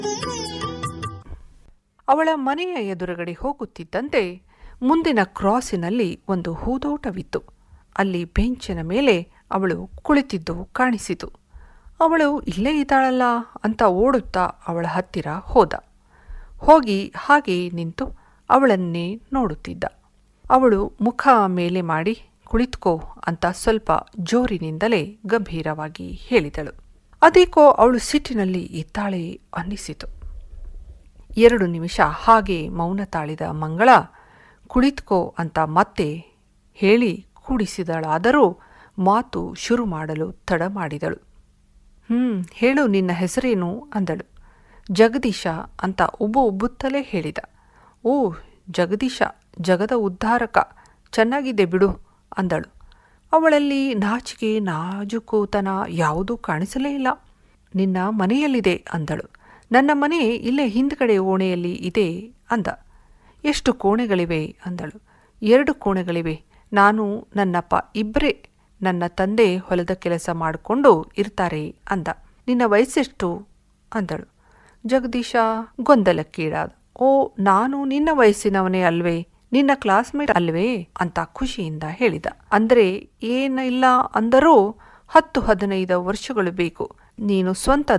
ಅವಳ ಮನೆಯ ಎದುರುಗಡೆ ಹೋಗುತ್ತಿದ್ದಂತೆ ಮುಂದಿನ ಕ್ರಾಸಿನಲ್ಲಿ ಒಂದು ಹೂದೋಟವಿತ್ತು ಅಲ್ಲಿ ಬೆಂಚಿನ ಮೇಲೆ ಅವಳು ಕುಳಿತಿದ್ದು ಕಾಣಿಸಿತು ಅವಳು ಇಲ್ಲೇ ಇದ್ದಾಳಲ್ಲ ಅಂತ ಓಡುತ್ತಾ ಅವಳ ಹತ್ತಿರ ಹೋದ ಹೋಗಿ ಹಾಗೆ ನಿಂತು ಅವಳನ್ನೇ ನೋಡುತ್ತಿದ್ದ ಅವಳು ಮುಖ ಮೇಲೆ ಮಾಡಿ ಕುಳಿತುಕೋ ಅಂತ ಸ್ವಲ್ಪ ಜೋರಿನಿಂದಲೇ ಗಂಭೀರವಾಗಿ ಹೇಳಿದಳು ಅದೇಕೋ ಅವಳು ಸಿಟ್ಟಿನಲ್ಲಿ ಇದ್ದಾಳೆ ಅನ್ನಿಸಿತು ಎರಡು ನಿಮಿಷ ಹಾಗೆ ಮೌನ ತಾಳಿದ ಮಂಗಳ ಕುಳಿತುಕೋ ಅಂತ ಮತ್ತೆ ಹೇಳಿ ಕೂಡಿಸಿದಳಾದರೂ ಮಾತು ಶುರು ಮಾಡಲು ತಡ ಮಾಡಿದಳು ಹ್ಮ್ ಹೇಳು ನಿನ್ನ ಹೆಸರೇನು ಅಂದಳು ಜಗದೀಶ ಅಂತ ಉಬ್ಬು ಉಬ್ಬುತ್ತಲೇ ಹೇಳಿದ ಓ ಜಗದೀಶ ಜಗದ ಉದ್ಧಾರಕ ಚೆನ್ನಾಗಿದೆ ಬಿಡು ಅಂದಳು ಅವಳಲ್ಲಿ ನಾಚಿಕೆ ನಾಜುಕೂತನ ಯಾವುದೂ ಕಾಣಿಸಲೇ ಇಲ್ಲ ನಿನ್ನ ಮನೆಯಲ್ಲಿದೆ ಅಂದಳು ನನ್ನ ಮನೆ ಇಲ್ಲೇ ಹಿಂದ್ಗಡೆ ಓಣೆಯಲ್ಲಿ ಇದೆ ಅಂದ ಎಷ್ಟು ಕೋಣೆಗಳಿವೆ ಅಂದಳು ಎರಡು ಕೋಣೆಗಳಿವೆ ನಾನು ನನ್ನಪ್ಪ ಇಬ್ಬರೇ ನನ್ನ ತಂದೆ ಹೊಲದ ಕೆಲಸ ಮಾಡಿಕೊಂಡು ಇರ್ತಾರೆ ಅಂದ ನಿನ್ನ ವಯಸ್ಸೆಷ್ಟು ಅಂದಳು ಜಗದೀಶ ಗೊಂದಲಕ್ಕೀಡಾದ ಓ ನಾನು ನಿನ್ನ ವಯಸ್ಸಿನವನೇ ಅಲ್ವೇ ನಿನ್ನ ಕ್ಲಾಸ್ಮೇಟ್ ಅಲ್ವೇ ಅಂತ ಖುಷಿಯಿಂದ ಹೇಳಿದ ಅಂದ್ರೆ ಏನಿಲ್ಲ ಅಂದರೂ ಹತ್ತು ಹದಿನೈದು ವರ್ಷಗಳು ಬೇಕು ನೀನು ಸ್ವಂತ